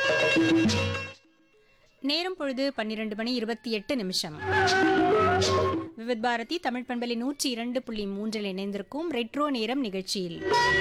நேரம் பொழுது பன்னிரண்டு மணி இருபத்தி எட்டு நிமிஷம் விவித் பாரதி தமிழ் பண்பலை நூற்றி இரண்டு புள்ளி மூன்றில் இணைந்திருக்கும் ரெட்ரோ நேரம் நிகழ்ச்சியில்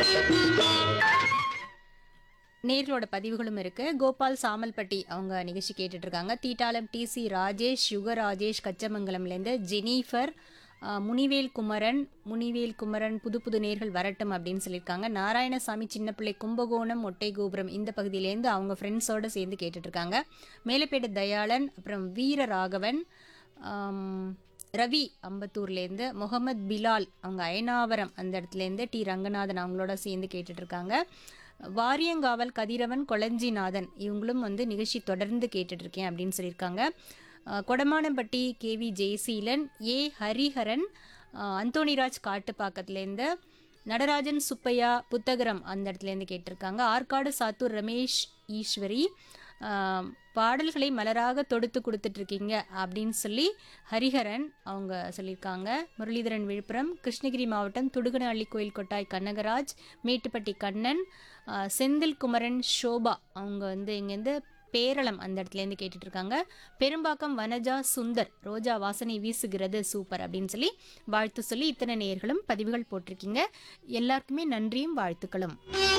நேர்களோட பதிவுகளும் இருக்கு கோபால் சாமல்பட்டி அவங்க நிகழ்ச்சி கேட்டுட்டு இருக்காங்க தீட்டாலம் டிசி ராஜேஷ் யுக ராஜேஷ் கச்சமங்கலம்லேருந்து ஜெனீஃபர் ஆஹ், முனிவேல் குமரன் முனிவேல் குமரன் புது புது நேர்கள் வரட்டும் அப்படின்னு சொல்லியிருக்காங்க நாராயணசாமி சின்னப்பிள்ளை கும்பகோணம் ஒட்டை கோபுரம் இந்த பகுதியிலேருந்து அவங்க ஃப்ரெண்ட்ஸோடு சேர்ந்து கேட்டுட்டு இருக்காங்க மேலப்பேட்டை தயாளன் அப்புறம் வீர ராகவன் ஆம், ரவி அம்பத்தூர்லேருந்து முகமது பிலால் அவங்க அயனாவரம் அந்த இடத்துலேருந்து டி ரங்கநாதன் அவங்களோட சேர்ந்து கேட்டுட்டு இருக்காங்க வாரியங்காவல் கதிரவன் கொளஞ்சிநாதன் இவங்களும் வந்து நிகழ்ச்சி தொடர்ந்து கேட்டுட்டு இருக்கேன் அப்படின்னு சொல்லியிருக்காங்க அஹ், கொடமானம்பட்டி கேவி ஜெயசீலன் ஏ ஹரிஹரன் அஹ், அந்தோணிராஜ் காட்டுப்பாக்கத்துலேருந்து நடராஜன் சுப்பையா புத்தகரம் அந்த இடத்துலேருந்து கேட்டிருக்காங்க ஆற்காடு சாத்தூர் ரமேஷ் ஈஸ்வரி ஆம், பாடல்களை மலராக தொடுத்து கொடுத்துட்டு இருக்கீங்க அப்படின்னு சொல்லி ஹரிஹரன் அவங்க சொல்லியிருக்காங்க முரளிதரன் விழுப்புரம் கிருஷ்ணகிரி மாவட்டம் துடுகனஹள்ளி கோயில் கொட்டாய் கனகராஜ் மேட்டுப்பட்டி கண்ணன் ஆ, செந்தில் குமரன் ஷோபா அவங்க வந்து இங்கேருந்து பேரளம் அந்த இடத்துலேருந்து கேட்டுட்டு இருக்காங்க பெரும்பாக்கம் வனஜா சுந்தர் ரோஜா வாசனை வீசுகிறது சூப்பர் அப்படின்னு சொல்லி வாழ்த்து சொல்லி இத்தனை நேர்களும் பதிவுகள் போட்டிருக்கீங்க எல்லாருக்குமே நன்றியும் வாழ்த்துக்களும்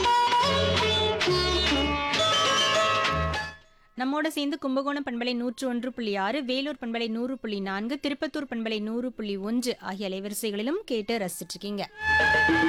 நம்மோட சேர்ந்து கும்பகோணம் பண்பலை நூற்று ஒன்று புள்ளி ஆறு வேலூர் பண்பலை நூறு புள்ளி நான்கு திருப்பத்தூர் பண்பலை நூறு புள்ளி ஒன்று ஆகிய அலைவரிசைகளிலும் கேட்டு ரசிச்சிட்டு இருக்கீங்க